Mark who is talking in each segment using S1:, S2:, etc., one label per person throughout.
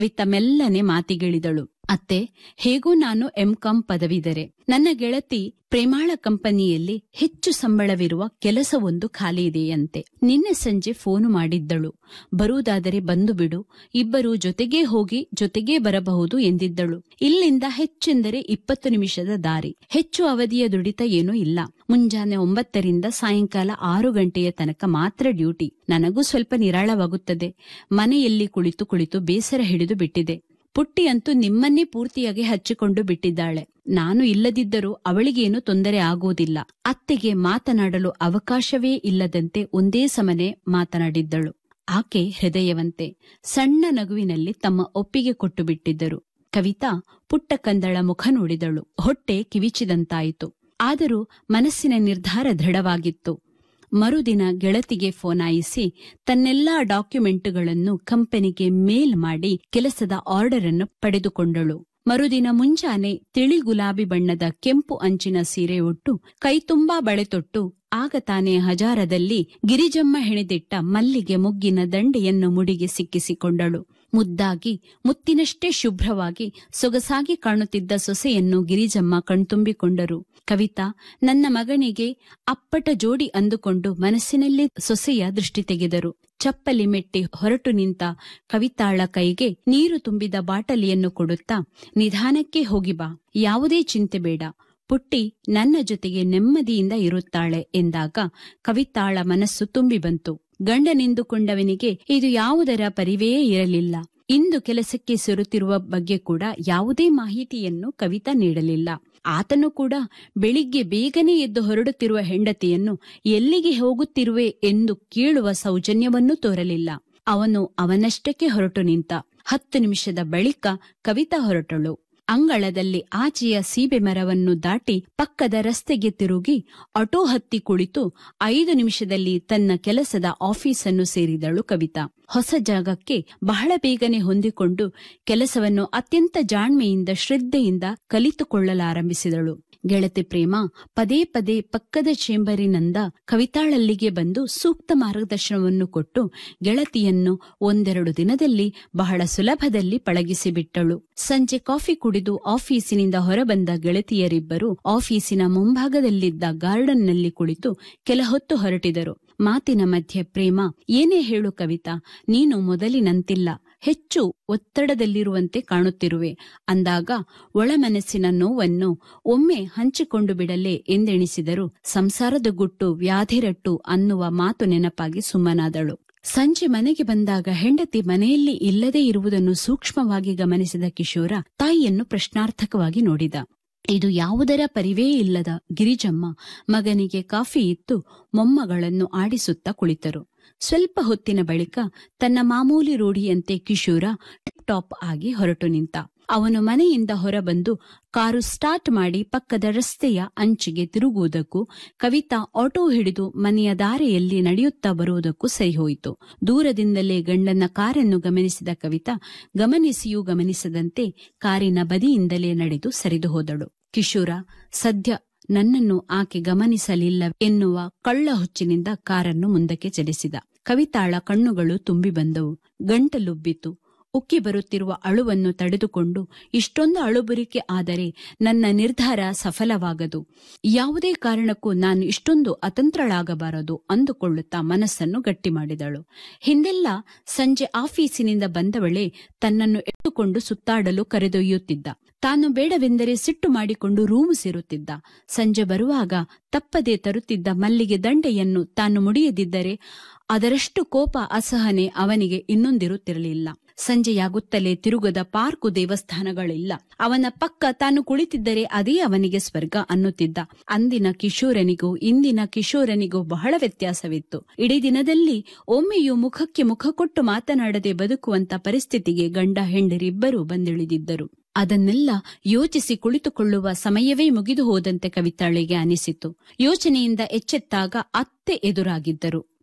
S1: ಕವಿತ ಮೆಲ್ಲನೆ ಮಾತಿಗಿಳಿದಳು ಅತ್ತೆ ಹೇಗೂ ನಾನು ಎಂಕಾಂ ಪದವಿದರೆ ನನ್ನ ಗೆಳತಿ ಪ್ರೇಮಾಳ ಕಂಪನಿಯಲ್ಲಿ ಹೆಚ್ಚು ಸಂಬಳವಿರುವ ಕೆಲಸವೊಂದು ಖಾಲಿ ಇದೆಯಂತೆ ನಿನ್ನೆ ಸಂಜೆ ಫೋನು ಮಾಡಿದ್ದಳು ಬರುವುದಾದರೆ ಬಂದು ಬಿಡು ಇಬ್ಬರು ಜೊತೆಗೇ ಹೋಗಿ ಜೊತೆಗೇ ಬರಬಹುದು ಎಂದಿದ್ದಳು ಇಲ್ಲಿಂದ ಹೆಚ್ಚೆಂದರೆ ಇಪ್ಪತ್ತು ನಿಮಿಷದ ದಾರಿ ಹೆಚ್ಚು ಅವಧಿಯ ದುಡಿತ ಏನೂ ಇಲ್ಲ ಮುಂಜಾನೆ ಒಂಬತ್ತರಿಂದ ಸಾಯಂಕಾಲ ಆರು ಗಂಟೆಯ ತನಕ ಮಾತ್ರ ಡ್ಯೂಟಿ ನನಗೂ ಸ್ವಲ್ಪ ನಿರಾಳವಾಗುತ್ತದೆ ಮನೆಯಲ್ಲಿ ಕುಳಿತು ಕುಳಿತು ಬೇಸರ ಹಿಡಿದು ಬಿಟ್ಟಿದೆ ಪುಟ್ಟಿ ಅಂತೂ ನಿಮ್ಮನ್ನೇ ಪೂರ್ತಿಯಾಗಿ ಹಚ್ಚಿಕೊಂಡು ಬಿಟ್ಟಿದ್ದಾಳೆ ನಾನು ಇಲ್ಲದಿದ್ದರೂ ಅವಳಿಗೇನು ತೊಂದರೆ ಆಗುವುದಿಲ್ಲ ಅತ್ತೆಗೆ ಮಾತನಾಡಲು ಅವಕಾಶವೇ ಇಲ್ಲದಂತೆ ಒಂದೇ ಸಮನೆ ಮಾತನಾಡಿದ್ದಳು ಆಕೆ ಹೃದಯವಂತೆ ಸಣ್ಣ ನಗುವಿನಲ್ಲಿ ತಮ್ಮ ಒಪ್ಪಿಗೆ ಕೊಟ್ಟು ಬಿಟ್ಟಿದ್ದರು ಕವಿತಾ ಪುಟ್ಟ ಕಂದಳ ಮುಖ ನೋಡಿದಳು ಹೊಟ್ಟೆ ಕಿವಿಚಿದಂತಾಯಿತು ಆದರೂ ಮನಸ್ಸಿನ ನಿರ್ಧಾರ ದೃಢವಾಗಿತ್ತು ಮರುದಿನ ಗೆಳತಿಗೆ ಫೋನಾಯಿಸಿ ತನ್ನೆಲ್ಲಾ ಡಾಕ್ಯುಮೆಂಟುಗಳನ್ನು ಕಂಪನಿಗೆ ಮೇಲ್ ಮಾಡಿ ಕೆಲಸದ ಆರ್ಡರ್ ಅನ್ನು ಪಡೆದುಕೊಂಡಳು ಮರುದಿನ ಮುಂಜಾನೆ ತಿಳಿ ಗುಲಾಬಿ ಬಣ್ಣದ ಕೆಂಪು ಅಂಚಿನ ಸೀರೆ ಉಟ್ಟು ಕೈತುಂಬಾ ಬಳೆ ತೊಟ್ಟು ಆಗ ತಾನೇ ಹಜಾರದಲ್ಲಿ ಗಿರಿಜಮ್ಮ ಹೆಣೆದಿಟ್ಟ ಮಲ್ಲಿಗೆ ಮುಗ್ಗಿನ ದಂಡೆಯನ್ನು ಮುಡಿಗೆ ಸಿಕ್ಕಿಸಿಕೊಂಡಳು ಮುದ್ದಾಗಿ ಮುತ್ತಿನಷ್ಟೇ ಶುಭ್ರವಾಗಿ ಸೊಗಸಾಗಿ ಕಾಣುತ್ತಿದ್ದ ಸೊಸೆಯನ್ನು ಗಿರಿಜಮ್ಮ ಕಣ್ತುಂಬಿಕೊಂಡರು ಕವಿತಾ ನನ್ನ ಮಗನಿಗೆ ಅಪ್ಪಟ ಜೋಡಿ ಅಂದುಕೊಂಡು ಮನಸ್ಸಿನಲ್ಲಿ ಸೊಸೆಯ ದೃಷ್ಟಿ ತೆಗೆದರು ಚಪ್ಪಲಿ ಮೆಟ್ಟಿ ಹೊರಟು ನಿಂತ ಕವಿತಾಳ ಕೈಗೆ ನೀರು ತುಂಬಿದ ಬಾಟಲಿಯನ್ನು ಕೊಡುತ್ತಾ ನಿಧಾನಕ್ಕೆ ಹೋಗಿ ಬಾ ಯಾವುದೇ ಚಿಂತೆ ಬೇಡ ಪುಟ್ಟಿ ನನ್ನ ಜೊತೆಗೆ ನೆಮ್ಮದಿಯಿಂದ ಇರುತ್ತಾಳೆ ಎಂದಾಗ ಕವಿತಾಳ ಮನಸ್ಸು ತುಂಬಿ ಬಂತು ಗಂಡನೆಂದುಕೊಂಡವನಿಗೆ ಇದು ಯಾವುದರ ಪರಿವೇ ಇರಲಿಲ್ಲ ಇಂದು ಕೆಲಸಕ್ಕೆ ಸೇರುತ್ತಿರುವ ಬಗ್ಗೆ ಕೂಡ ಯಾವುದೇ ಮಾಹಿತಿಯನ್ನು ಕವಿತಾ ನೀಡಲಿಲ್ಲ ಆತನು ಕೂಡ ಬೆಳಿಗ್ಗೆ ಬೇಗನೆ ಎದ್ದು ಹೊರಡುತ್ತಿರುವ ಹೆಂಡತಿಯನ್ನು ಎಲ್ಲಿಗೆ ಹೋಗುತ್ತಿರುವೆ ಎಂದು ಕೇಳುವ ಸೌಜನ್ಯವನ್ನೂ ತೋರಲಿಲ್ಲ ಅವನು ಅವನಷ್ಟಕ್ಕೆ ಹೊರಟು ನಿಂತ ಹತ್ತು ನಿಮಿಷದ ಬಳಿಕ ಕವಿತಾ ಹೊರಟಳು ಅಂಗಳದಲ್ಲಿ ಆಚೆಯ ಸೀಬೆ ಮರವನ್ನು ದಾಟಿ ಪಕ್ಕದ ರಸ್ತೆಗೆ ತಿರುಗಿ ಆಟೋ ಹತ್ತಿ ಕುಳಿತು ಐದು ನಿಮಿಷದಲ್ಲಿ ತನ್ನ ಕೆಲಸದ ಆಫೀಸನ್ನು ಸೇರಿದಳು ಕವಿತಾ ಹೊಸ ಜಾಗಕ್ಕೆ ಬಹಳ ಬೇಗನೆ ಹೊಂದಿಕೊಂಡು ಕೆಲಸವನ್ನು ಅತ್ಯಂತ ಜಾಣ್ಮೆಯಿಂದ ಶ್ರದ್ಧೆಯಿಂದ ಕಲಿತುಕೊಳ್ಳಲಾರಂಭಿಸಿದಳು ಗೆಳತಿ ಪ್ರೇಮ ಪದೇ ಪದೇ ಪಕ್ಕದ ಚೇಂಬರಿನಿಂದ ಕವಿತಾಳಲ್ಲಿಗೆ ಬಂದು ಸೂಕ್ತ ಮಾರ್ಗದರ್ಶನವನ್ನು ಕೊಟ್ಟು ಗೆಳತಿಯನ್ನು ಒಂದೆರಡು ದಿನದಲ್ಲಿ ಬಹಳ ಸುಲಭದಲ್ಲಿ ಪಳಗಿಸಿಬಿಟ್ಟಳು ಸಂಜೆ ಕಾಫಿ ಕುಡಿದು ಆಫೀಸಿನಿಂದ ಹೊರಬಂದ ಗೆಳತಿಯರಿಬ್ಬರು ಆಫೀಸಿನ ಮುಂಭಾಗದಲ್ಲಿದ್ದ ಗಾರ್ಡನ್ನಲ್ಲಿ ಕುಳಿತು ಕೆಲ ಹೊತ್ತು ಹೊರಟಿದರು ಮಾತಿನ ಮಧ್ಯೆ ಪ್ರೇಮ ಏನೇ ಹೇಳು ಕವಿತಾ ನೀನು ಮೊದಲಿನಂತಿಲ್ಲ ಹೆಚ್ಚು ಒತ್ತಡದಲ್ಲಿರುವಂತೆ ಕಾಣುತ್ತಿರುವೆ ಅಂದಾಗ ಒಳಮನಸ್ಸಿನ ನೋವನ್ನು ಒಮ್ಮೆ ಹಂಚಿಕೊಂಡು ಬಿಡಲೇ ಎಂದೆಣಿಸಿದರು ಸಂಸಾರದ ಗುಟ್ಟು ವ್ಯಾಧಿರಟ್ಟು ಅನ್ನುವ ಮಾತು ನೆನಪಾಗಿ ಸುಮ್ಮನಾದಳು ಸಂಜೆ ಮನೆಗೆ ಬಂದಾಗ ಹೆಂಡತಿ ಮನೆಯಲ್ಲಿ ಇಲ್ಲದೇ ಇರುವುದನ್ನು ಸೂಕ್ಷ್ಮವಾಗಿ ಗಮನಿಸಿದ ಕಿಶೋರ ತಾಯಿಯನ್ನು ಪ್ರಶ್ನಾರ್ಥಕವಾಗಿ ನೋಡಿದ ಇದು ಯಾವುದರ ಪರಿವೇ ಇಲ್ಲದ ಗಿರಿಜಮ್ಮ ಮಗನಿಗೆ ಕಾಫಿ ಇತ್ತು ಮೊಮ್ಮಗಳನ್ನು ಆಡಿಸುತ್ತಾ ಕುಳಿತರು ಸ್ವಲ್ಪ ಹೊತ್ತಿನ ಬಳಿಕ ತನ್ನ ಮಾಮೂಲಿ ರೂಢಿಯಂತೆ ಕಿಶೋರ ಟಾಪ್ ಆಗಿ ಹೊರಟು ನಿಂತ ಅವನು ಮನೆಯಿಂದ ಹೊರಬಂದು ಕಾರು ಸ್ಟಾರ್ಟ್ ಮಾಡಿ ಪಕ್ಕದ ರಸ್ತೆಯ ಅಂಚಿಗೆ ತಿರುಗುವುದಕ್ಕೂ ಕವಿತಾ ಆಟೋ ಹಿಡಿದು ಮನೆಯ ದಾರಿಯಲ್ಲಿ ನಡೆಯುತ್ತಾ ಬರುವುದಕ್ಕೂ ಸರಿಹೋಯಿತು ದೂರದಿಂದಲೇ ಗಂಡನ ಕಾರನ್ನು ಗಮನಿಸಿದ ಕವಿತಾ ಗಮನಿಸಿಯೂ ಗಮನಿಸದಂತೆ ಕಾರಿನ ಬದಿಯಿಂದಲೇ ನಡೆದು ಸರಿದು ಹೋದಳು ಕಿಶೋರ ಸದ್ಯ ನನ್ನನ್ನು ಆಕೆ ಗಮನಿಸಲಿಲ್ಲ ಎನ್ನುವ ಕಳ್ಳ ಹುಚ್ಚಿನಿಂದ ಕಾರನ್ನು ಮುಂದಕ್ಕೆ ಚಲಿಸಿದ ಕವಿತಾಳ ಕಣ್ಣುಗಳು ತುಂಬಿ ಬಂದವು ಗಂಟಲುಬ್ಬಿತು ಉಕ್ಕಿ ಬರುತ್ತಿರುವ ಅಳುವನ್ನು ತಡೆದುಕೊಂಡು ಇಷ್ಟೊಂದು ಅಳುಬುರಿಕೆ ಆದರೆ ನನ್ನ ನಿರ್ಧಾರ ಸಫಲವಾಗದು ಯಾವುದೇ ಕಾರಣಕ್ಕೂ ನಾನು ಇಷ್ಟೊಂದು ಅತಂತ್ರಳಾಗಬಾರದು ಅಂದುಕೊಳ್ಳುತ್ತಾ ಮನಸ್ಸನ್ನು ಗಟ್ಟಿ ಮಾಡಿದಳು ಹಿಂದೆಲ್ಲ ಸಂಜೆ ಆಫೀಸಿನಿಂದ ಬಂದವಳೆ ತನ್ನನ್ನು ಎತ್ತುಕೊಂಡು ಸುತ್ತಾಡಲು ಕರೆದೊಯ್ಯುತ್ತಿದ್ದ ತಾನು ಬೇಡವೆಂದರೆ ಸಿಟ್ಟು ಮಾಡಿಕೊಂಡು ರೂಮು ಸೇರುತ್ತಿದ್ದ ಸಂಜೆ ಬರುವಾಗ ತಪ್ಪದೆ ತರುತ್ತಿದ್ದ ಮಲ್ಲಿಗೆ ದಂಡೆಯನ್ನು ತಾನು ಮುಡಿಯದಿದ್ದರೆ ಅದರಷ್ಟು ಕೋಪ ಅಸಹನೆ ಅವನಿಗೆ ಇನ್ನೊಂದಿರುತ್ತಿರಲಿಲ್ಲ ಸಂಜೆಯಾಗುತ್ತಲೇ ತಿರುಗದ ಪಾರ್ಕು ದೇವಸ್ಥಾನಗಳಿಲ್ಲ ಅವನ ಪಕ್ಕ ತಾನು ಕುಳಿತಿದ್ದರೆ ಅದೇ ಅವನಿಗೆ ಸ್ವರ್ಗ ಅನ್ನುತ್ತಿದ್ದ ಅಂದಿನ ಕಿಶೋರನಿಗೂ ಇಂದಿನ ಕಿಶೋರನಿಗೂ ಬಹಳ ವ್ಯತ್ಯಾಸವಿತ್ತು ಇಡೀ ದಿನದಲ್ಲಿ ಒಮ್ಮೆಯೂ ಮುಖಕ್ಕೆ ಮುಖ ಕೊಟ್ಟು ಮಾತನಾಡದೆ ಬದುಕುವಂತ ಪರಿಸ್ಥಿತಿಗೆ ಗಂಡ ಹೆಂಡರಿಬ್ಬರೂ ಬಂದಿಳಿದಿದ್ದರು ಅದನ್ನೆಲ್ಲ ಯೋಚಿಸಿ ಕುಳಿತುಕೊಳ್ಳುವ ಸಮಯವೇ ಮುಗಿದು ಹೋದಂತೆ ಕವಿತಾಳಿಗೆ ಅನಿಸಿತು ಯೋಚನೆಯಿಂದ ಎಚ್ಚೆತ್ತಾಗ ಅತ್ತೆ ಎದುರಾಗಿದ್ದರು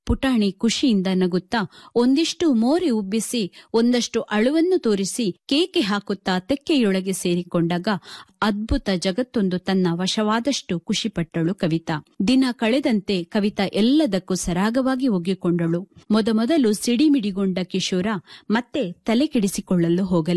S1: ಪುಟಾಣಿ ಖುಷಿಯಿಂದ ನಗುತ್ತಾ ಒಂದಿಷ್ಟು ಮೋರೆ ಉಬ್ಬಿಸಿ ಒಂದಷ್ಟು ಅಳುವನ್ನು ತೋರಿಸಿ ಕೇಕೆ ಹಾಕುತ್ತಾ ತೆಕ್ಕೆಯೊಳಗೆ ಸೇರಿಕೊಂಡಾಗ ಅದ್ಭುತ ಜಗತ್ತೊಂದು ತನ್ನ ವಶವಾದಷ್ಟು ಖುಷಿಪಟ್ಟಳು ಕವಿತಾ ದಿನ ಕಳೆದಂತೆ ಕವಿತಾ ಎಲ್ಲದಕ್ಕೂ ಸರಾಗವಾಗಿ ಒಗ್ಗಿಕೊಂಡಳು ಮೊದಮೊದಲು ಸಿಡಿಮಿಡಿಗೊಂಡ ಕಿಶೋರ ಮತ್ತೆ ತಲೆ ಕೆಡಿಸಿಕೊಳ್ಳಲು ಹೋಗಲಿಲ್ಲ